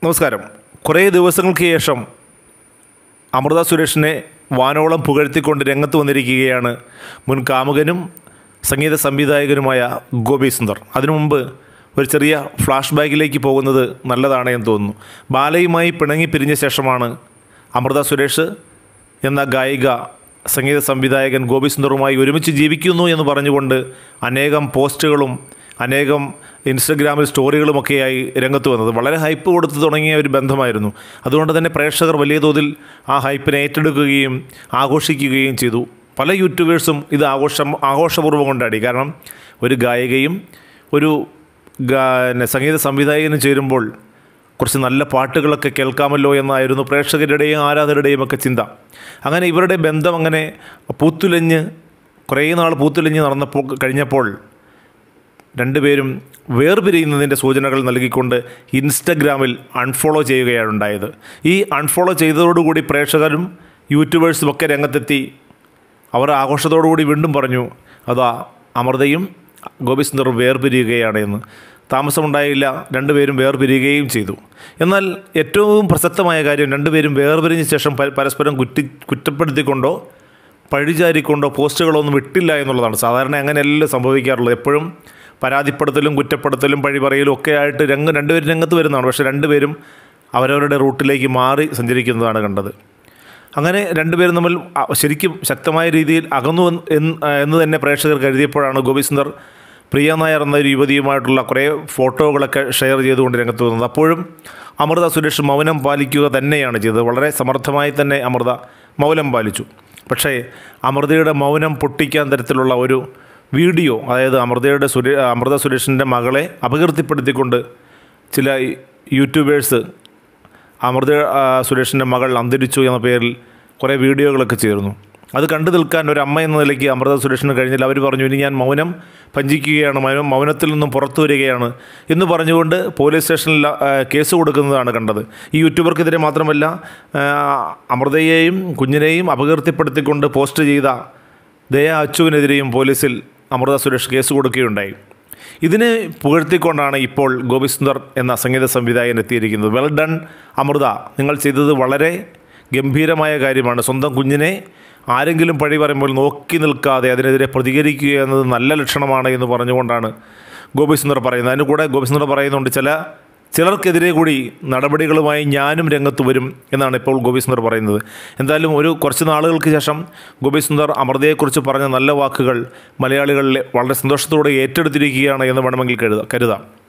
നമസ്കാരം കുറേ ദിവസങ്ങൾക്ക് ശേഷം അമൃത സുരേഷിനെ വാനോളം പുകഴ്ത്തിക്കൊണ്ട് രംഗത്ത് വന്നിരിക്കുകയാണ് മുൻ കാമുകനും സംഗീത സംവിധായകനുമായ ഗോപി സുന്ദർ അതിനു മുമ്പ് ഒരു ചെറിയ ഫ്ലാഷ് ബാക്കിലേക്ക് പോകുന്നത് നല്ലതാണ് എന്ന് തോന്നുന്നു ബാലയുമായി പിണങ്ങി പിരിഞ്ഞ ശേഷമാണ് അമൃത സുരേഷ് എന്ന ഗായിക സംഗീത സംവിധായകൻ ഗോപി സുന്ദറുമായി ഒരുമിച്ച് ജീവിക്കുന്നു എന്ന് പറഞ്ഞുകൊണ്ട് അനേകം പോസ്റ്റുകളും അനേകം ഇൻസ്റ്റഗ്രാമിൽ സ്റ്റോറികളുമൊക്കെയായി രംഗത്ത് വന്നത് വളരെ ഹൈപ്പ് കൊടുത്തു തുടങ്ങിയ ഒരു ബന്ധമായിരുന്നു അതുകൊണ്ട് തന്നെ പ്രേക്ഷകർ വലിയ തോതിൽ ആ ഹൈപ്പിനെ ഏറ്റെടുക്കുകയും ആഘോഷിക്കുകയും ചെയ്തു പല യൂട്യൂബേഴ്സും ഇത് ആഘോഷം ആഘോഷപൂർവ്വം കൊണ്ടാടി കാരണം ഒരു ഗായികയും ഒരു ഗാ- പിന്നെ സംഗീത സംവിധായകനും ചേരുമ്പോൾ കുറച്ച് നല്ല പാട്ടുകളൊക്കെ കേൾക്കാമല്ലോ എന്നായിരുന്നു പ്രേക്ഷകരുടെയും ആരാധകരുടെയും ഒക്കെ ചിന്ത അങ്ങനെ ഇവരുടെ ബന്ധം അങ്ങനെ പൂത്തുലഞ്ഞ് കുറേ നാൾ പൂത്തുലഞ്ഞ് നടന്നപ്പോൾ കഴിഞ്ഞപ്പോൾ രണ്ടുപേരും വേർപിരിയുന്നതിൻ്റെ സൂചനകൾ നൽകിക്കൊണ്ട് ഇൻസ്റ്റഗ്രാമിൽ അൺഫോളോ ചെയ്യുകയാണ് ഉണ്ടായത് ഈ അൺഫോളോ ചെയ്തതോടുകൂടി പ്രേക്ഷകരും യൂട്യൂബേഴ്സും ഒക്കെ രംഗത്തെത്തി അവർ ആഘോഷത്തോടുകൂടി വീണ്ടും പറഞ്ഞു അതാ അമൃതയും ഗോപിസുന്ദറും വേർപിരിയുകയാണ് എന്ന് താമസമുണ്ടായില്ല രണ്ടുപേരും വേർപിരിയുകയും ചെയ്തു എന്നാൽ ഏറ്റവും പ്രസക്തമായ കാര്യം രണ്ടുപേരും വേർപിരിഞ്ഞ ശേഷം പ- പരസ്പരം കുറ്റി കുറ്റപ്പെടുത്തിക്കൊണ്ടോ പഴിചാരിക്കൊണ്ടോ പോസ്റ്റുകളൊന്നും ഇട്ടില്ല എന്നുള്ളതാണ് സാധാരണ അങ്ങനെയല്ല സംഭവിക്കാറുള്ളത് എപ്പോഴും പരാതിപ്പെടുത്തലും കുറ്റപ്പെടുത്തലും പഴി പറയലും ഒക്കെ ആയിട്ട് രംഗ രണ്ടുപേരും രംഗത്ത് വരുന്നതാണ് പക്ഷേ രണ്ടുപേരും അവരവരുടെ റൂട്ടിലേക്ക് മാറി സഞ്ചരിക്കുന്നതാണ് കണ്ടത് അങ്ങനെ രണ്ടുപേരും തമ്മിൽ അ- ശരിക്കും ശക്തമായ രീതിയിൽ അകന്നു എന്ന് എന്ന് എന്ന് തന്നെ പ്രേക്ഷകർ കരുതിയപ്പോഴാണ് ഗോപിസുന്ദർ പ്രിയ നായർ എന്ന ഒരു യുവതിയുമായിട്ടുള്ള കുറേ ഫോട്ടോകളൊക്കെ ഷെയർ ചെയ്തുകൊണ്ട് രംഗത്ത് വന്നത് അപ്പോഴും അമൃത സുരേഷ് മൗനം പാലിക്കുക തന്നെയാണ് ചെയ്തത് വളരെ സമർത്ഥമായി തന്നെ അമൃത മൗനം പാലിച്ചു പക്ഷേ അമൃതയുടെ മൗനം പൊട്ടിക്കാൻ തരത്തിലുള്ള ഒരു വീഡിയോ അതായത് അമൃതയുടെ സുരേ അമൃത സുരേഷിൻ്റെ മകളെ അപകീർത്തിപ്പെടുത്തിക്കൊണ്ട് ചില യൂട്യൂബേഴ്സ് അമൃത ആ, സുരേഷിൻ്റെ മകൾ അന്തരിച്ചു എന്ന പേരിൽ കുറേ വീഡിയോകളൊക്കെ ചേർന്നു അത് കണ്ടു നിൽക്കാൻ ഒരു അമ്മ എന്ന നിലയ്ക്ക് അമൃത സുരേഷിന് കഴിഞ്ഞില്ല അവർ പറഞ്ഞു ഇനി ഞാൻ മൗനം ഭഞ്ജിക്കുകയാണ് മൗനം മൗനത്തിൽ നിന്നും പുറത്തു വരികയാണ് എന്ന് പറഞ്ഞുകൊണ്ട് പോലീസ് സ്റ്റേഷനിൽ ആ, കേസ് കൊടുക്കുന്നതാണ് കണ്ടത് ഈ യൂട്യൂബർക്കെതിരെ മാത്രമല്ല ആ, അമൃതയെയും കുഞ്ഞിനെയും അപകീർത്തിപ്പെടുത്തിക്കൊണ്ട് പോസ്റ്റ് ചെയ്ത ദയ അച്ചുവിനെതിരെയും പോലീസിൽ അമൃത സുരേഷ് കേസ് കൊടുക്കുകയുണ്ടായി ഇതിനെ പുകഴ്ത്തിക്കൊണ്ടാണ് ഇപ്പോൾ ഗോപിസുന്ദർ എന്ന സംഗീത സംവിധായകൻ എത്തിയിരിക്കുന്നത് വെൽ ഡൺ അമൃത നിങ്ങൾ ചെയ്തത് വളരെ ഗംഭീരമായ കാര്യമാണ് സ്വന്തം കുഞ്ഞിനെ ആരെങ്കിലും പഴി പറയുമ്പോൾ നോക്കി നിൽക്കാതെ അതിനെതിരെ പ്രതികരിക്കുക എന്നത് നല്ല ലക്ഷണമാണ് എന്ന് പറഞ്ഞുകൊണ്ടാണ് ഗോപിസുന്ദർ പറയുന്നത് അതിന് കൂടെ ഗോപിസുന്ദർ പറയുന്നുണ്ട് ചില ചിലർക്കെതിരെ കൂടി നടപടികളുമായി ഞാനും രംഗത്ത് വരും എന്നാണ് ഇപ്പോൾ ഗോപിസുന്ദർ പറയുന്നത് എന്തായാലും ഒരു കുറച്ച് നാളുകൾക്ക് ശേഷം ഗോപിസുന്ദർ അമൃതയെക്കുറിച്ച് പറഞ്ഞ നല്ല വാക്കുകൾ മലയാളികളിലെ വളരെ സന്തോഷത്തോടെ ഏറ്റെടുത്തിരിക്കുകയാണ് എന്ന് വേണമെങ്കിൽ കരുതാം കരുതാം